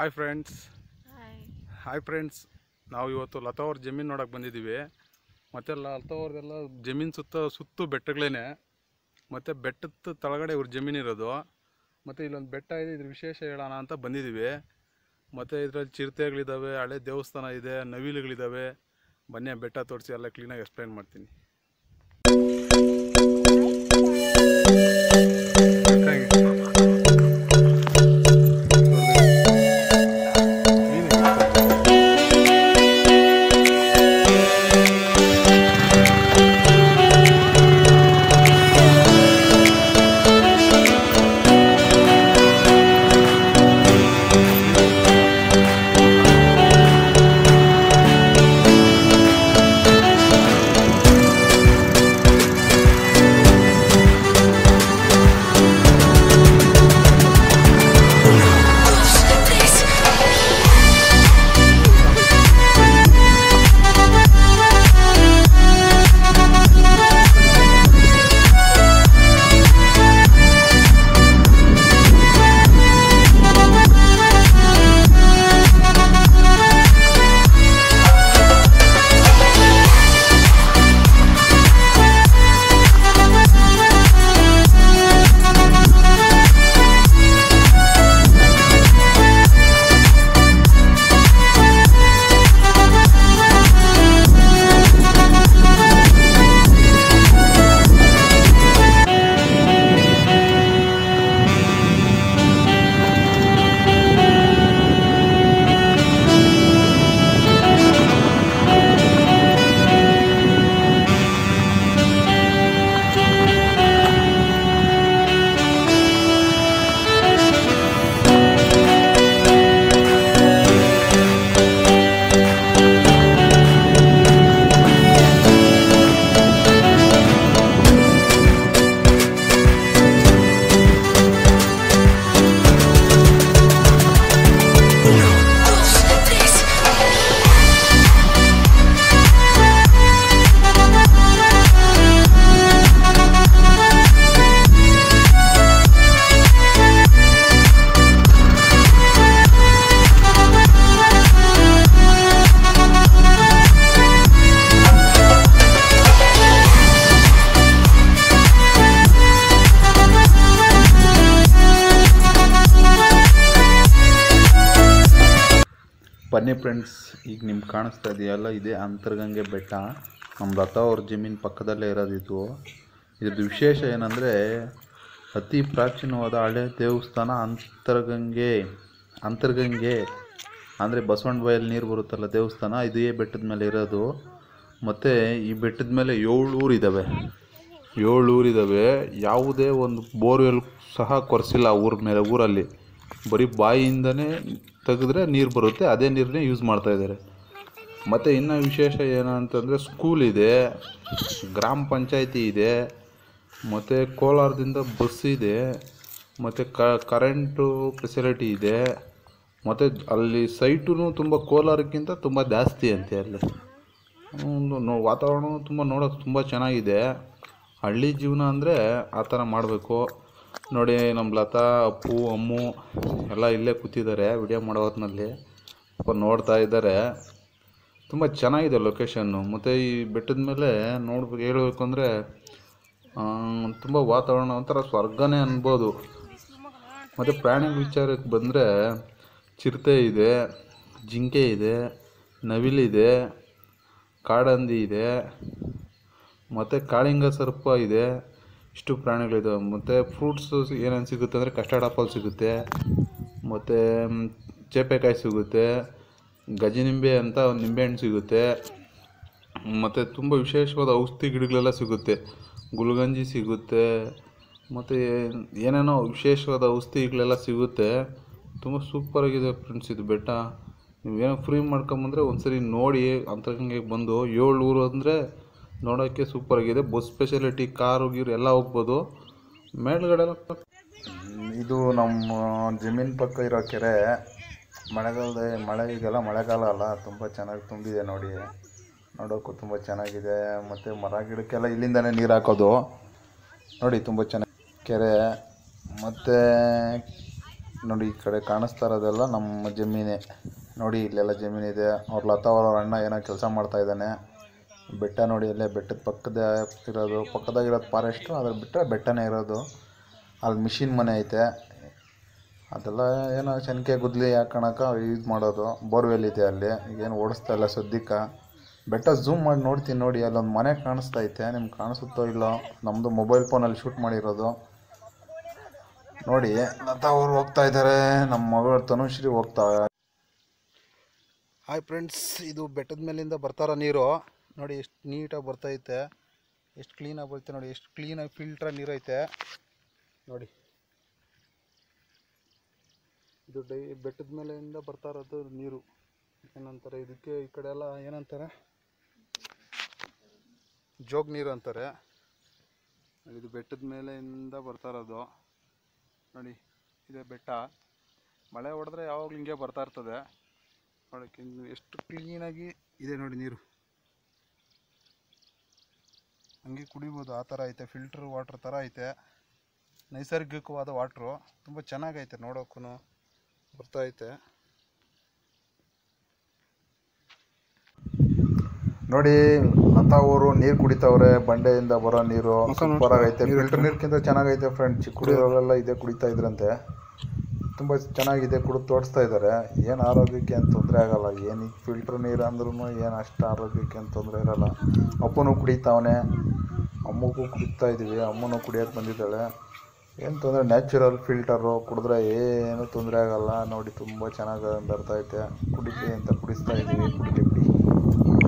hi friends hi hi friends ನಾವು ಇವತ್ತು ಲತಾ ಅವ್ರ ಜಮೀನು ನೋಡೋಕೆ ಬಂದಿದ್ದೀವಿ ಮತ್ತು ಲತಾ ಅವ್ರದೆಲ್ಲ ಜಮೀನು ಸುತ್ತ ಸುತ್ತು ಬೆಟ್ಟಗಳೇನೆ ಮತ್ತು ಬೆಟ್ಟದ ತಳಗಡೆ ಇವ್ರ ಜಮೀನು ಇರೋದು ಮತ್ತು ಇಲ್ಲೊಂದು ಬೆಟ್ಟ ಇದೆ ಇದ್ರ ವಿಶೇಷ ಹೇಳೋಣ ಅಂತ ಬಂದಿದ್ದೀವಿ ಮತ್ತು ಇದರಲ್ಲಿ ಚಿರತೆಗಳಿದ್ದಾವೆ ಹಳೆ ದೇವಸ್ಥಾನ ಇದೆ ನವಿಲುಗಳಿದ್ದಾವೆ ಬನ್ನಿ ಆ ಬೆಟ್ಟ ತೋರಿಸಿ ಎಲ್ಲ ಕ್ಲೀನಾಗಿ ಎಕ್ಸ್ಪ್ಲೈನ್ ಮಾಡ್ತೀನಿ ಬನ್ನಿ ಫ್ರೆಂಡ್ಸ್ ಈಗ ನಿಮ್ಗೆ ಕಾಣಿಸ್ತಾ ಇದೆಯಲ್ಲ ಇದೇ ಅಂತರ್ಗಂಗೆ ಬೆಟ್ಟ ನಮ್ಮ ಲತಾ ಅವ್ರ ಜಮೀನು ಪಕ್ಕದಲ್ಲೇ ಇರೋದಿದ್ದು ಇದ್ರದ್ದು ವಿಶೇಷ ಏನಂದರೆ ಅತಿ ಪ್ರಾಚೀನವಾದ ಹಳೆ ದೇವಸ್ಥಾನ ಅಂತರ್ಗಂಗೆ ಅಂತರ್ಗಂಗೆ ಅಂದರೆ ಬಸವಣ್ಣ ಬಾಯಲ್ಲಿ ನೀರು ಬರುತ್ತಲ್ಲ ದೇವಸ್ಥಾನ ಇದೇ ಬೆಟ್ಟದ ಮೇಲೆ ಇರೋದು ಮತ್ತು ಈ ಬೆಟ್ಟದ ಮೇಲೆ ಏಳು ಊರಿದ್ದಾವೆ ಏಳು ಊರಿದ್ದಾವೆ ಯಾವುದೇ ಒಂದು ಬೋರ್ವೆಲ್ ಸಹ ಕೊರೆಸಿಲ್ಲ ಊರ ಮೇಲೆ ಊರಲ್ಲಿ ಬರೀ ಬಾಯಿಯಿಂದನೇ ತೆಗೆದ್ರೆ ನೀರು ಬರುತ್ತೆ ಅದೇ ನೀರನ್ನೇ ಯೂಸ್ ಮಾಡ್ತಾ ಇದ್ದಾರೆ ಮತ್ತು ಇನ್ನು ವಿಶೇಷ ಏನು ಅಂತಂದರೆ ಸ್ಕೂಲ್ ಇದೆ ಗ್ರಾಮ ಪಂಚಾಯತಿ ಇದೆ ಮತ್ತು ಕೋಲಾರದಿಂದ ಬಸ್ ಇದೆ ಮತ್ತು ಕರೆಂಟು ಫೆಸಿಲಿಟಿ ಇದೆ ಮತ್ತು ಅಲ್ಲಿ ಸೈಟು ತುಂಬ ಕೋಲಾರಕ್ಕಿಂತ ತುಂಬ ಜಾಸ್ತಿ ಅಂತೆ ಅಲ್ಲಿ ಒಂದು ನೋ- ವಾತಾವರಣ ತುಂಬ ನೋಡೋಕೆ ತುಂಬ ಚೆನ್ನಾಗಿದೆ ಹಳ್ಳಿ ಜೀವನ ಅಂದರೆ ಆ ಥರ ಮಾಡಬೇಕು ನೋಡಿ ನಮ್ಮ ಲತಾ ಅಪ್ಪು ಅಮ್ಮು ಎಲ್ಲ ಇಲ್ಲೇ ಕೂತಿದ್ದಾರೆ ವಿಡಿಯೋ ಮಾಡೋ ಹೊತ್ತಿನಲ್ಲಿ ಪಾಪ ನೋಡ್ತಾ ಇದ್ದಾರೆ ತುಂಬ ಚೆನ್ನಾಗಿದೆ ಲೊಕೇಶನ್ನು ಮತ್ತು ಈ ಬೆಟ್ಟದ ಮೇಲೆ ನೋಡ್ಬೇಕು ಹೇಳಬೇಕು ಅಂದರೆ ತುಂಬ ವಾತಾವರಣ ಒಂಥರ ಸ್ವರ್ಗನೇ ಅನ್ಬೋದು ಮತ್ತು ಪ್ರಾಣಿ ವಿಚಾರಕ್ಕೆ ಬಂದರೆ ಚಿರತೆ ಇದೆ ಜಿಂಕೆ ಇದೆ ನವಿಲಿದೆ ಕಾಡಂದಿ ಇದೆ ಮತ್ತು ಕಾಳಿಂಗ ಸರ್ಪ ಇದೆ ಇಷ್ಟು ಪ್ರಾಣಿಗಳಿದಾವೆ ಮತ್ತು ಫ್ರೂಟ್ಸು ಏನೇನು ಸಿಗುತ್ತೆ ಅಂದರೆ ಕಸ್ಟರ್ಡ್ ಆಪಲ್ ಸಿಗುತ್ತೆ ಮತ್ತು ಚೇಪೆಕಾಯಿ ಸಿಗುತ್ತೆ ಗಜನಿಂಬೆ ಅಂತ ಒಂದು ನಿಂಬೆಹಣ್ಣು ಸಿಗುತ್ತೆ ಮತ್ತು ತುಂಬ ವಿಶೇಷವಾದ ಔಷಧಿ ಗಿಡಗಳೆಲ್ಲ ಸಿಗುತ್ತೆ ಗುಲ್ಗಂಜಿ ಸಿಗುತ್ತೆ ಮತ್ತು ಏನೇನೋ ವಿಶೇಷವಾದ ಔಷಧಿಗಳೆಲ್ಲ ಸಿಗುತ್ತೆ ತುಂಬ ಸೂಪರಾಗಿದೆ ಫ್ರೆಂಡ್ಸ್ ಇದು ಬೆಟ್ಟ ನೀವೇನೋ ಫ್ರೀ ಮಾಡ್ಕೊಂಬಂದ್ರೆ ಒಂದ್ಸರಿ ನೋಡಿ ಅಂತರ್ಗಂಗೆ ಬಂದು ಏಳು ಊರು ಅಂದರೆ ನೋಡೋಕ್ಕೆ ಸೂಪರಾಗಿದೆ ಬಸ್ ಫೆಸಿಲಿಟಿ ಕಾರು ಗೀರು ಎಲ್ಲ ಹೋಗ್ಬೋದು ಮೇಲ್ಗಡೆ ಎಲ್ಲ ಇದು ನಮ್ಮ ಜಮೀನು ಪಕ್ಕ ಇರೋ ಕೆರೆ ಮಳೆಗಾಲದ ಮಳೆ ಈಗೆಲ್ಲ ಮಳೆಗಾಲ ಅಲ್ಲ ತುಂಬ ಚೆನ್ನಾಗಿ ತುಂಬಿದೆ ನೋಡಿ ನೋಡೋಕ್ಕೂ ತುಂಬ ಚೆನ್ನಾಗಿದೆ ಮತ್ತು ಮರ ಗಿಡಕ್ಕೆಲ್ಲ ಇಲ್ಲಿಂದನೇ ನೀರು ಹಾಕೋದು ನೋಡಿ ತುಂಬ ಚೆನ್ನಾಗಿ ಕೆರೆ ಮತ್ತು ನೋಡಿ ಈ ಕಡೆ ಕಾಣಿಸ್ತಾ ಇರೋದೆಲ್ಲ ನಮ್ಮ ಜಮೀನೇ ನೋಡಿ ಇಲ್ಲೆಲ್ಲ ಜಮೀನಿದೆ ಅವ್ರ ಲತಾ ಅವ್ರ ಅಣ್ಣ ಏನೋ ಕೆಲಸ ಮಾಡ್ತಾ ಇದ್ದಾನೆ ಬೆಟ್ಟ ನೋಡಿ ಅಲ್ಲೇ ಬೆಟ್ಟದ ಪಕ್ಕದ ಇರೋದು ಪಕ್ಕದಾಗಿರೋದು ಫಾರೆಸ್ಟು ಅದ್ರ ಬಿಟ್ಟರೆ ಬೆಟ್ಟನೇ ಇರೋದು ಅಲ್ಲಿ ಮಿಷಿನ್ ಮನೆ ಐತೆ ಅದೆಲ್ಲ ಏನೋ ಶನಿಕೆ ಗುದ್ಲಿ ಹಾಕೋಣಕ ಯೂಸ್ ಮಾಡೋದು ಬೋರ್ವೆಲ್ ಇದೆ ಅಲ್ಲಿ ಈಗೇನು ಓಡಿಸ್ತಾ ಇಲ್ಲ ಸದ್ಯಕ್ಕೆ ಬೆಟ್ಟ ಝೂಮ್ ಮಾಡಿ ನೋಡ್ತೀನಿ ನೋಡಿ ಅಲ್ಲೊಂದು ಮನೆ ಕಾಣಿಸ್ತಾ ಐತೆ ನಿಮ್ಗೆ ಕಾಣಿಸುತ್ತೋ ಇಲ್ಲೋ ನಮ್ಮದು ಮೊಬೈಲ್ ಫೋನಲ್ಲಿ ಶೂಟ್ ಮಾಡಿರೋದು ನೋಡಿ ಲತಾ ಅವ್ರು ಹೋಗ್ತಾ ಇದ್ದಾರೆ ನಮ್ಮ ಮಗಳು ತನುಶ್ರೀ ಹೋಗ್ತಾ ಹಾಯ್ ಫ್ರೆಂಡ್ಸ್ ಇದು ಬೆಟ್ಟದ ಮೇಲಿಂದ ಬರ್ತಾರ ನೀರು ನೋಡಿ ಎಷ್ಟು ನೀಟಾಗಿ ಬರ್ತೈತೆ ಎಷ್ಟು ಕ್ಲೀನಾಗಿ ಬರುತ್ತೆ ನೋಡಿ ಎಷ್ಟು ಕ್ಲೀನಾಗಿ ಫಿಲ್ಟ್ರ್ ನೀರೈತೆ ನೋಡಿ ಇದು ಡೈ ಬೆಟ್ಟದ ಮೇಲೆಯಿಂದ ಬರ್ತಾ ಇರೋದು ನೀರು ಏನಂತಾರೆ ಇದಕ್ಕೆ ಈ ಕಡೆ ಎಲ್ಲ ಏನಂತಾರೆ ಜೋಗ್ ನೀರು ಅಂತಾರೆ ಇದು ಬೆಟ್ಟದ ಮೇಲೆಯಿಂದ ಬರ್ತಾ ಇರೋದು ನೋಡಿ ಇದೆ ಬೆಟ್ಟ ಮಳೆ ಹೊಡೆದ್ರೆ ಯಾವಾಗಲೂ ಹಿಂಗೆ ಬರ್ತಾ ಇರ್ತದೆ ನೋಡೋಕ್ಕೆ ಎಷ್ಟು ಕ್ಲೀನಾಗಿ ಇದೆ ನೋಡಿ ನೀರು ಹಂಗೆ ಕುಡಿಬೋದು ಆ ಥರ ಐತೆ ಫಿಲ್ಟರ್ ವಾಟ್ರ್ ಥರ ಐತೆ ನೈಸರ್ಗಿಕವಾದ ವಾಟ್ರು ತುಂಬ ಚೆನ್ನಾಗೈತೆ ನೋಡೋಕ್ಕೂ ಬರ್ತಾ ಐತೆ ನೋಡಿ ಲತಾ ಅವರು ನೀರು ಕುಡಿತಾವ್ರೆ ಬಂಡೆಯಿಂದ ಬರೋ ನೀರು ಸೂಪರ್ ಆಗೈತೆ ಫಿಲ್ಟರ್ ನೀರ್ಕಿಂತ ಚೆನ್ನಾಗೈತೆ ಫ್ರೆಂಡ್ ಚಿಕ್ಕ ಕುಡಿಯೋರೆಲ್ಲ ಇದೆ ಕುಡಿತಾ ಇದ್ರಂತೆ ತುಂಬ ಚೆನ್ನಾಗಿದೆ ಕುಡಿದು ತೋರಿಸ್ತಾ ಇದ್ದಾರೆ ಏನು ಆರೋಗ್ಯಕ್ಕೆ ಏನು ತೊಂದರೆ ಆಗಲ್ಲ ಏನು ಈಗ ಫಿಲ್ಟರ್ ನೀರು ಅಂದ್ರೂ ಏನು ಅಷ್ಟು ಆರೋಗ್ಯಕ್ಕೆ ಏನು ತೊಂದರೆ ಇರಲ್ಲ ಅಪ್ಪನೂ ಕುಡಿತಾವನೆ ಅಮ್ಮಗೂ ಕುಡಿತಾ ಇದ್ದೀವಿ ಅಮ್ಮನೂ ಕುಡಿಯೋಕೆ ಬಂದಿದ್ದಾಳೆ ಏನು ತೊಂದರೆ ನ್ಯಾಚುರಲ್ ಫಿಲ್ಟರು ಕುಡಿದ್ರೆ ಏನು ತೊಂದರೆ ಆಗಲ್ಲ ನೋಡಿ ತುಂಬ ಚೆನ್ನಾಗಿ ಬರ್ತೈತೆ ಕುಡಿಲಿ ಅಂತ ಕುಡಿಸ್ತಾ ಇದ್ದೀವಿ ಕುಡಿಲಿ ಬಿಡಿ